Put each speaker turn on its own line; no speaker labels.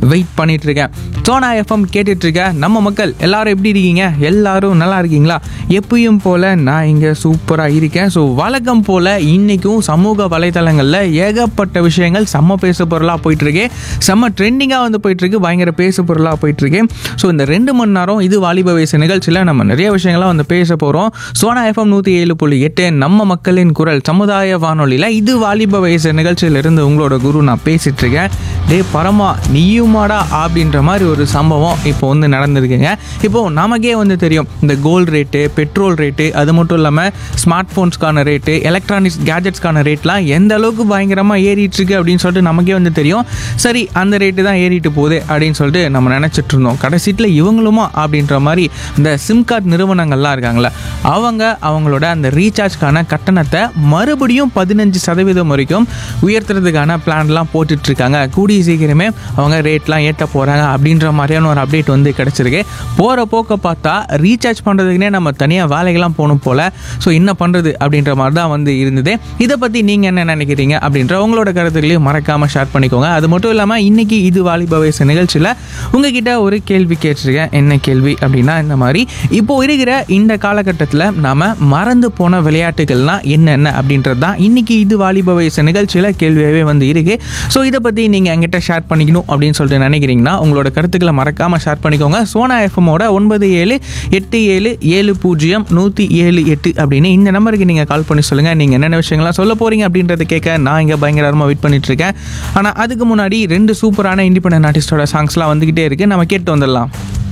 wait பண்ணிட்டு இருக்கேன் Sona FM கேட்டுட்டு இருக்க நம்ம மக்கள் எல்லாரும் எப்படி இருக்கீங்க எல்லாரும் நல்லா இருக்கீங்களா எப்பயும் போல நான் இங்கே சூப்பராக இருக்கேன் ஸோ வழக்கம் போல இன்னைக்கும் சமூக வலைத்தளங்களில் ஏகப்பட்ட விஷயங்கள் செம்ம பேசு பொருளாக போயிட்டு இருக்கு செம்ம ட்ரெண்டிங்காக வந்து போயிட்டு இருக்கு பயங்கர பேசு பொருளாக போயிட்டு இருக்கு ஸோ இந்த ரெண்டு மணி நேரம் இது வாலிப வயசு நிகழ்ச்சியில் நம்ம நிறைய விஷயங்கள்லாம் வந்து பேச போகிறோம் சோனா எஃப்எம் நூற்றி ஏழு புள்ளி எட்டு நம்ம மக்களின் குரல் சமுதாய வானொலியில் இது வாலிப வயசு நிகழ்ச்சியிலிருந்து உங்களோட குரு நான் பேசிட்டு இருக்கேன் டே பரமா நீயுமாடா அப்படின்ற மாதிரி ஒரு சம்பவம் இப்போ வந்து நடந்திருக்குங்க இப்போ நமக்கே வந்து தெரியும் இந்த கோல்டு ரேட்டு பெட்ரோல் ரேட்டு அது மட்டும் இல்லாமல் ஸ்மார்ட் ஃபோன்ஸ்க்கான ரேட்டு எலக்ட்ரானிக்ஸ் கேஜெட்ஸ்க்கான ரேட்லாம் எந்த அளவுக்கு பயங்கரமாக ஏறிட்டு இருக்கு அப்படின்னு சொல்லிட்டு நமக்கே வந்து தெரியும் சரி அந்த ரேட்டு தான் ஏறிட்டு போகுது அப்படின்னு சொல்லிட்டு நம்ம நினச்சிட்டு இருந்தோம் கடைசியில் இவங்களுமா அப்படின்ற மாதிரி இந்த சிம் கார்டு நிறுவனங்கள்லாம் இருக்காங்களே அவங்க அவங்களோட அந்த ரீசார்ஜ்க்கான கட்டணத்தை மறுபடியும் பதினஞ்சு சதவீதம் வரைக்கும் உயர்த்துறதுக்கான பிளான்லாம் போட்டுட்டு இருக்காங்க கூடிய சீக்கிரமே அவங்க ரேட்லாம் ஏற்ற போகிறாங்க அப்படின்ற மாதிரியான ஒரு அப்டேட் வந்து கிடச்சிருக்கு போகிற போக்க பார்த்தா ரீசார்ஜ் பண்ணுறதுக்குனே நம்ம தனியாக வேலைக்கெல்லாம் போகணும் போல் ஸோ என்ன பண்ணுறது அப்படின்ற மாதிரி தான் வந்து இருந்தது இதை பற்றி நீங்கள் என்ன நினைக்கிறீங்க அப்படின்ற உங்களோட கருத்துக்களையும் மறக்காமல் ஷேர் பண்ணிக்கோங்க அது மட்டும் இல்லாமல் இன்னைக்கு இது வாலிப வயசு நிகழ்ச்சியில் உங்ககிட்ட ஒரு கேள்வி கேட்டிருக்கேன் என்ன கேள்வி அப்படின்னா இந்த மாதிரி இப்போ இருக்கிற இந்த காலகட்டத்தில் நாம மறந்து போன விளையாட்டுகள்லாம் என்னென்ன அப்படின்றது தான் இன்னைக்கு இது வாலிப வயசு நிகழ்ச்சியில் கேள்வியாகவே வந்து இருக்கு ஸோ இதை பற்றி நீங்கள் என்கிட்ட ஷேர் பண்ணிக்கணும் அப்படின்னு சொல்லிட்டு நினைக்கிறீங்கன்னா உங்களோட கருத்துக்களை மறக்காமல் ஷேர் பண்ணிக்கோங்க சோனா எஃப்எம்மோட ஒன்பது ஏழு எட்டு ஏழு ஏழு பூஜ்ஜியம் நூற்றி ஏழு எட்டு அப்படின்னு இந்த நம்பருக்கு நீங்கள் கால் பண்ணி சொல்லுங்கள் நீங்கள் என்னென்ன விஷயங்கள்லாம் சொல்ல போகிறீங்க அப்படின்றத கேட்க நான் இங்கே பயங்கரமாக வெயிட் பண்ணிட்டு இருக்கேன் ஆனால் அதுக்கு முன்னாடி ரெண்டு சூப்பரான இண்டிபெண்டன்ட் ஆர்டிஸ்டோட சாங்ஸ்லாம் வந்துக்கிட்டே இருக்கு நம்ம கேட்டு வந்துடலாம்